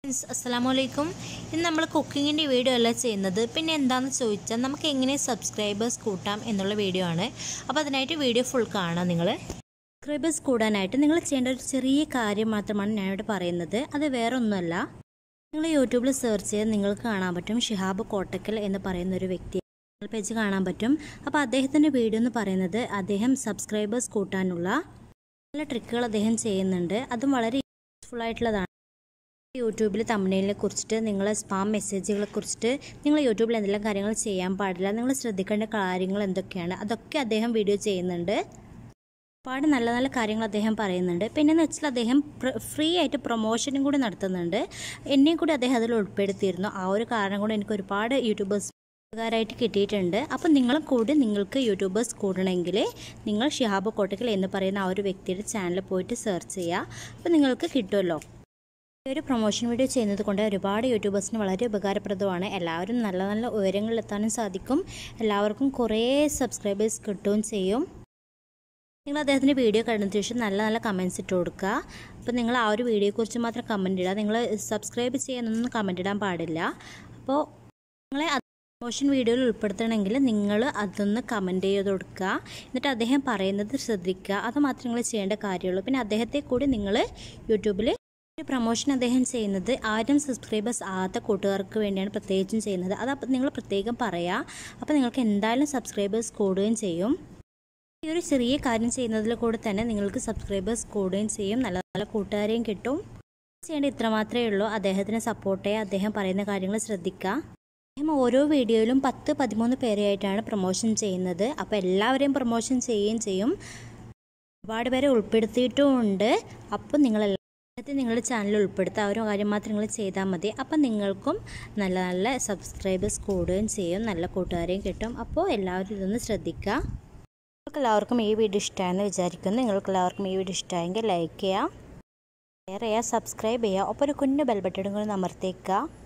friends അസ്സാം വലൈക്കും ഇന്ന് നമ്മൾ കുക്കിങ്ങിൻ്റെ വീഡിയോ അല്ല ചെയ്യുന്നത് പിന്നെ എന്താണെന്ന് ചോദിച്ചാൽ നമുക്ക് എങ്ങനെ സബ്സ്ക്രൈബേഴ്സ് കൂട്ടാം എന്നുള്ള വീഡിയോ ആണ് അപ്പോൾ അതിനായിട്ട് വീഡിയോ ഫുൾ കാണാം നിങ്ങൾ സബ്സ്ക്രൈബേഴ്സ് കൂടാനായിട്ട് നിങ്ങൾ ചെയ്യേണ്ട ഒരു ചെറിയ കാര്യം മാത്രമാണ് ഞാനിവിടെ പറയുന്നത് അത് വേറെ ഒന്നുമല്ല നിങ്ങൾ യൂട്യൂബിൽ സെർച്ച് ചെയ്ത് നിങ്ങൾക്ക് കാണാൻ പറ്റും ഷിഹാബ് കോട്ടക്കൽ എന്ന് പറയുന്ന ഒരു വ്യക്തി പേജ് കാണാൻ പറ്റും അപ്പോൾ അദ്ദേഹത്തിൻ്റെ വീഡിയോ എന്ന് പറയുന്നത് അദ്ദേഹം സബ്സ്ക്രൈബേഴ്സ് കൂട്ടാനുള്ള നല്ല ട്രിക്കുകൾ അദ്ദേഹം ചെയ്യുന്നുണ്ട് അതും വളരെ യൂസ്ഫുൾ ആയിട്ടുള്ളതാണ് യൂട്യൂബിൽ തമിഴിനെ കുറിച്ചിട്ട് നിങ്ങൾ സ്പാം മെസ്സേജുകളെ കുറിച്ചിട്ട് നിങ്ങൾ യൂട്യൂബിൽ എന്തെല്ലാം കാര്യങ്ങൾ ചെയ്യാൻ പാടില്ല നിങ്ങൾ ശ്രദ്ധിക്കേണ്ട കാര്യങ്ങൾ എന്തൊക്കെയാണ് അതൊക്കെ അദ്ദേഹം വീഡിയോ ചെയ്യുന്നുണ്ട് ഒരുപാട് നല്ല നല്ല കാര്യങ്ങൾ അദ്ദേഹം പറയുന്നുണ്ട് പിന്നെന്ന് വെച്ചാൽ അദ്ദേഹം ഫ്രീ ആയിട്ട് പ്രൊമോഷനും കൂടി നടത്തുന്നുണ്ട് എന്നെയും കൂടി അദ്ദേഹം അതിൽ ഉൾപ്പെടുത്തിയിരുന്നു ആ ഒരു കാരണം കൊണ്ട് എനിക്ക് ഒരുപാട് യൂട്യൂബേഴ്സ് ഉപകാരമായിട്ട് കിട്ടിയിട്ടുണ്ട് അപ്പം നിങ്ങളും കൂടി നിങ്ങൾക്ക് യൂട്യൂബേഴ്സ് കൂടണമെങ്കിൽ നിങ്ങൾ ഷിഹാബ് കോട്ടക്കൽ എന്ന് പറയുന്ന ആ ഒരു വ്യക്തിയുടെ ചാനൽ പോയിട്ട് സെർച്ച് ചെയ്യുക അപ്പോൾ നിങ്ങൾക്ക് കിട്ടുമല്ലോ ഈ ഒരു പ്രൊമോഷൻ വീഡിയോ ചെയ്യുന്നത് കൊണ്ട് ഒരുപാട് യൂട്യൂബേഴ്സിന് വളരെ ഉപകാരപ്രദമാണ് എല്ലാവരും നല്ല നല്ല ഉയരങ്ങളിലെത്താനും സാധിക്കും എല്ലാവർക്കും കുറേ സബ്സ്ക്രൈബേഴ്സ് കിട്ടുകയും ചെയ്യും നിങ്ങൾ അദ്ദേഹത്തിൻ്റെ വീഡിയോ കഴിഞ്ഞ ശേഷം നല്ല നല്ല കമൻസ് ഇട്ട് കൊടുക്കുക അപ്പോൾ നിങ്ങൾ ആ ഒരു വീഡിയോയെക്കുറിച്ച് മാത്രം കമൻറ്റ് ഇടുക നിങ്ങൾ സബ്സ്ക്രൈബ് ചെയ്യാനൊന്നും കമൻറ്റ് ഇടാൻ പാടില്ല അപ്പോൾ നിങ്ങളെ പ്രൊമോഷൻ വീഡിയോയിൽ ഉൾപ്പെടുത്തണമെങ്കിൽ നിങ്ങൾ അതൊന്ന് കമൻറ്റ് ചെയ്ത് കൊടുക്കുക എന്നിട്ട് അദ്ദേഹം പറയുന്നത് ശ്രദ്ധിക്കുക അത് മാത്രമേ നിങ്ങൾ ചെയ്യേണ്ട കാര്യമുള്ളൂ പിന്നെ അദ്ദേഹത്തെ കൂടി നിങ്ങൾ യൂട്യൂബിൽ ഒരു പ്രൊമോഷൻ അദ്ദേഹം ചെയ്യുന്നത് ആയിരം സബ്സ്ക്രൈബേഴ്സ് ആകാത്ത കൂട്ടുകാർക്ക് വേണ്ടിയാണ് പ്രത്യേകിച്ചും ചെയ്യുന്നത് അത് അപ്പം നിങ്ങൾ പ്രത്യേകം പറയുക അപ്പോൾ നിങ്ങൾക്ക് എന്തായാലും സബ്സ്ക്രൈബേഴ്സ് കൂടുകയും ചെയ്യും ഈ ഒരു ചെറിയ കാര്യം ചെയ്യുന്നതിൽ കൂടെ തന്നെ നിങ്ങൾക്ക് സബ്സ്ക്രൈബേഴ്സ് കൂടുകയും ചെയ്യും നല്ല നല്ല കൂട്ടുകാരെയും കിട്ടും ചെയ്യേണ്ട ഇത്ര മാത്രമേ ഉള്ളൂ അദ്ദേഹത്തിന് സപ്പോർട്ട് ചെയ്യുക അദ്ദേഹം പറയുന്ന കാര്യങ്ങൾ ശ്രദ്ധിക്കുക അദ്ദേഹം ഓരോ വീഡിയോയിലും പത്ത് പതിമൂന്ന് പേരെയായിട്ടാണ് പ്രൊമോഷൻ ചെയ്യുന്നത് അപ്പോൾ എല്ലാവരെയും പ്രൊമോഷൻ ചെയ്യുകയും ചെയ്യും ഒരുപാട് പേരെ ഉൾപ്പെടുത്തിയിട്ടും ഉണ്ട് അപ്പോൾ നിങ്ങൾ എല്ലാത്തിനും നിങ്ങളുടെ ചാനൽ ഉൾപ്പെടുത്തുക ആ ഒരു കാര്യം മാത്രം നിങ്ങൾ ചെയ്താൽ മതി അപ്പം നിങ്ങൾക്കും നല്ല നല്ല സബ്സ്ക്രൈബേഴ്സ് കൂടുകയും ചെയ്യും നല്ല കൂട്ടുകാരെയും കിട്ടും അപ്പോൾ എല്ലാവരും ഇതൊന്ന് ശ്രദ്ധിക്കുക നിങ്ങൾക്ക് എല്ലാവർക്കും ഈ വീഡിയോ ഇഷ്ടമായെന്ന് വിചാരിക്കുന്നു നിങ്ങൾക്ക് എല്ലാവർക്കും ഈ വീഡിയോ ഇഷ്ടമായെങ്കിൽ ലൈക്ക് ചെയ്യുക ഷെയർ ചെയ്യുക സബ്സ്ക്രൈബ് ചെയ്യുക ഒപ്പം ഒരു കുഞ്ഞു ബെൽ ബട്ടൺ കൂടി അമർത്തേക്കുക